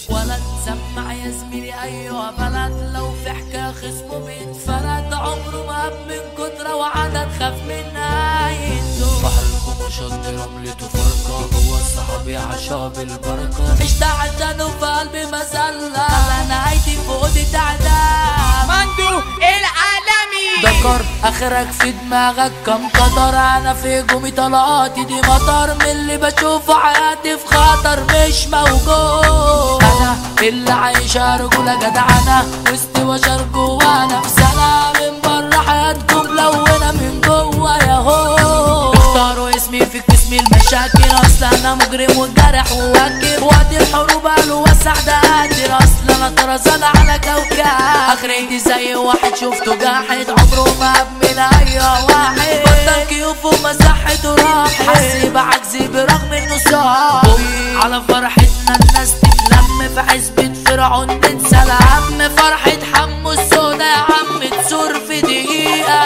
ولا تسمع يا زميلي ايوه بلد لو في حكايه خصمه بيتفرد عمره ما هب من كتره وعدد خاف من نهايته بحركم وشط رملته فرقة جوا الصحابي عشاب البركة عشت عشانه في قلبي مزلة خلى نهايتي في اوضه تعدام مندو العالمي دكر اخرك في دماغك كم قدر انا في هجومي طلقاتي دي مطر من اللي بشوفه حياتي في خطر مش موجود انا اللي عايشة رجولة جدعانة وسط بشر جوانا في سنة من بره حياتكم ملونة من جوا يا هو اختاروا اسمي في اسمي المشاكل اصل انا مجرم وجارح وواكب وقت الحروب قالوا وسع ده قادر اصل انا طرزان على كوكب اخرتي زي واحد شفته جاحد عمره ما من اي واحد بطل كيوف ومسحت وراحت حسي بعجزي برغم انه صعب على فرحتنا الناس تتلم في عزبة فرعون ننسى الهم فرحة حمو السودا يا عم تسور في دقيقة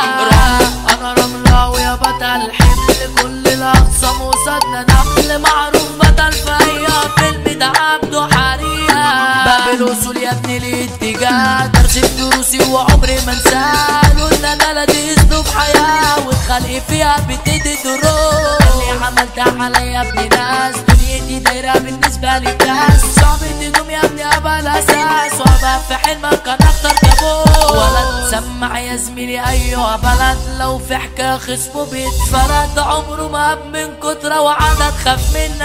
انا رملة ويا بطل حمل كل الاقسام وصدنا نمل معروف بطل في اي فيلم ده عبده حريقة باب الوصول يا ابني الاتجاه درس دروسي وعمري ما انساه قلنا بلدي اسلوب حياة والخلق فيها بتدي دروس اللي عملتها عليا يا ابني ناس دنيتي دايرة بالنسبة لي كاس صعب تدوم يا ابني ابقى الاساس وابقى في حلمك كان اختار كابوس ولا تسمع يا زميلي ايوه بلد لو في حكايه خصمه بيتفرد عمره ما هب من كتره وعدد خاف من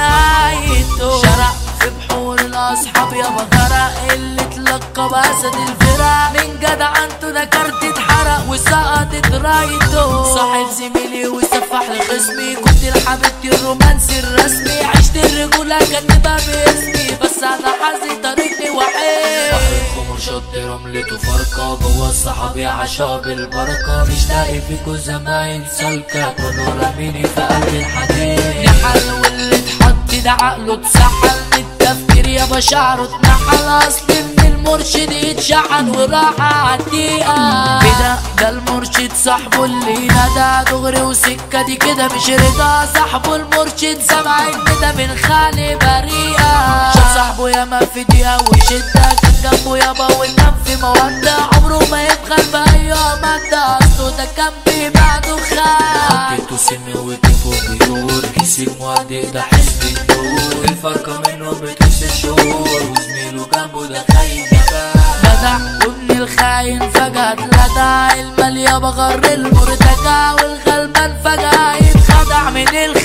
نهايته شرق في بحور الاصحاب يا بغرق اللي تلقى باسد الفرق من جدع انتو ده كارت اتحرق وسقطت رايته صاحب زميلي وسفح لخصمي كنت لحبيبتي الرومانسي الرسمي عشت الرجوله كاتبها باسمي بس انا حظي طريقني وحيد بحركم وشط رملته فرقة جوا الصحابي عشاب البركة مش لاقي فيكو زمايل سالكة كانوا راميني في قلب الحديد نحل واللي اتحط ده عقله اتسحل من التفكير يا بشعره اتنحل اصل من المرشد يتشحن وراح عالدقيقة كده ده المرشد صاحبه اللي ندى دغري وسكة دي كده مش رضا صاحبه المرشد سمع كده من خالي بريئة شاف صاحبه ياما في دقيقة وشدة كان جنبه يابا ونام في مودة عمره ما يبخل بأي مادة أصله ده كان بيبعده خال حطيته سم وكيفه بيور كيس المواد ده حزب الدور الفرقة منه بتكسر شهور وزميله جنبه ده خاين جبان جدع وابن الخاين فجأة اتلدع المال يابا غر المرتجع والغلبان فجأة يتخدع من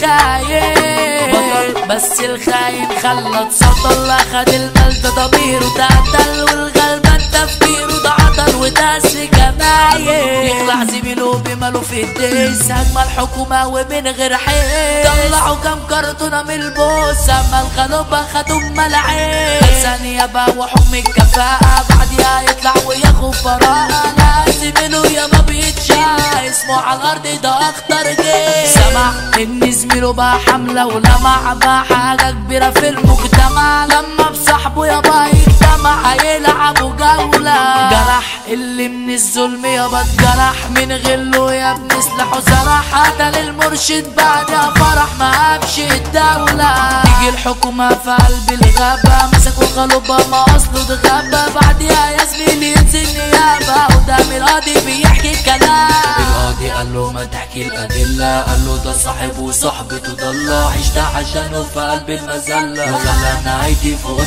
الخاين بطل بس الخاين خلى اتسطل اخد المال ده ضميره تعدل والغلبان تفكيره ده عطل وداس جمايل يخلع زميله بماله في الديس هجمة الحكومة ومن غير حيل طلعوا كام كرتونة من البوس اما الغلوبة خدوا ملعين ثانية بقى وحكم الكفاءة بعديها يطلع وياخد براءة لا زميله يا ما بيتشاء اسمه على الارض ده اخطر جيش سمع ان زميله بقى حملة ولمع بقى حاجة كبيرة في المجتمع لما بصاحبه يابا يجتمع هيلعبوا جولة جرح اللي من الظلم يابا اتجرح من غله يا ابني سلاحه سرح قتل المرشد بعدها فرح ما هبش الدولة تيجي الحكومة في قلب الغابة مسكوا غلوبة ما اصله ده غابة بعدها يا زميلي ينزل نيابة قدام القاضي بيحكي كلام القاضي قال له ما تحكي الأدلة قال له ده صاحب وصحبته ضلة عشت عشانه في قلب المذلة وخلى نهايتي فوق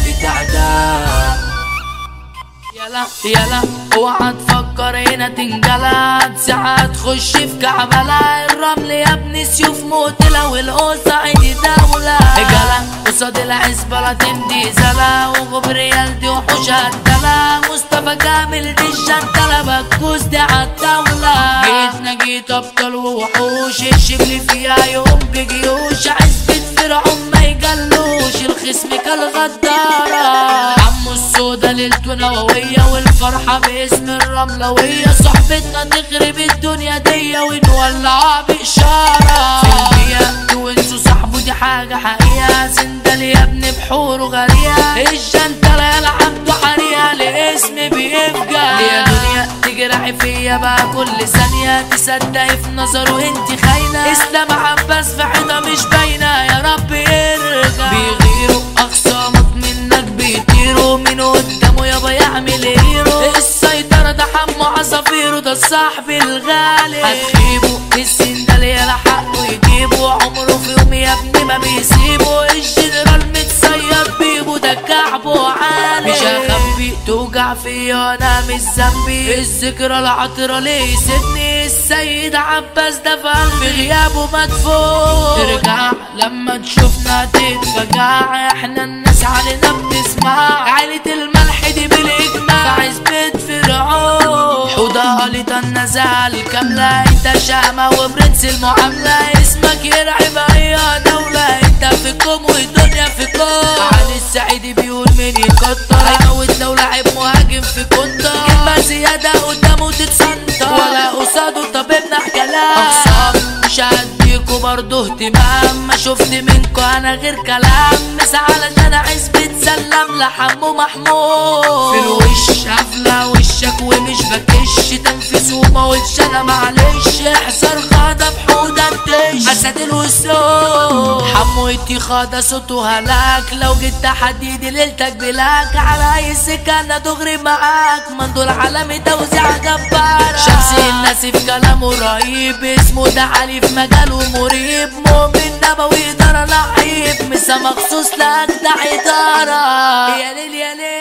تعدان يلا يلا اوعى تفكر هنا تنجلد ساعات تخش في كعبلة الرمل يا ابني سيوف موتلة والقوسة عيدي دولة جلا قصاد العزبة لا تمدي زلا وغبريال دي وحوش هتلا مصطفى كامل دي الشنتلة بكوس دي عالدولة جيتنا جيت ابطال ووحوش الشبل فيها يوم بجيوش عزبة فرعون ما يجلوش الخصم كالغدارة عمو السودا ليلته نووية والفرحة باسم الرملوية صحبتنا تخرب الدنيا دي ونولعها بإشارة في البيئة وانسوا صاحبه دي حاجة حقيقة سندل يا ابني بحوره غالية الجنتلة يلعب له حريقة لاسم بيفجع يا دنيا تجرحي فيا بقى كل ثانية تصدقي في نظره انت خاينة اسلام عباس في حيطة مش باينة يا رب يرجع بيغيروا أخصامك منك بيطيروا صاحبي الغالي هتخيبه السندال يلا حقه يجيبه عمره في يوم يا ابني ما بيسيبه الجنرال متصيد بيبه ده كعبه عالي مش هخبي توجع فيا انا مش ذنبي الذكرى العطرة ليه سيبني السيد عباس ده في قلبي غيابه مدفون ترجع لما تشوفنا تتفجع احنا الناس علينا بنسمع عيلة الملح دي بالاجماع في عزبة فرعون حوضة قالت النزال كاملة انت شامة وبرنس المعاملة اسمك يرعب اي دولة انت في كوم والدنيا في كوم علي السعيد بيقول مين يكتر هيموت لو لعب مهاجم في كونتر كلمة زيادة قدامه تتسنطر ولا قصاده طب امنع كلام اقسام مش هديكوا برضه اهتمام ما شفت منكوا انا غير كلام مس علشان عزبة سلم لحمو محمود في الوش قافلة وشك ومش بكش تنفيذ وما قلتش انا معلش احذر غضب حودة بتش اسد الوسوق حمو اتخاذ صوته هلاك لو جيت تحديدي ليلتك بلاك على اي سكة انا دغري معاك مندول عالمي توزيع جبار شمس الناس في كلامه رهيب اسمه ده علي في مجاله مريب مؤمن نبوي إدارة لعيب مسا مخصوص لأجدع إدارة يا ليل يا ليل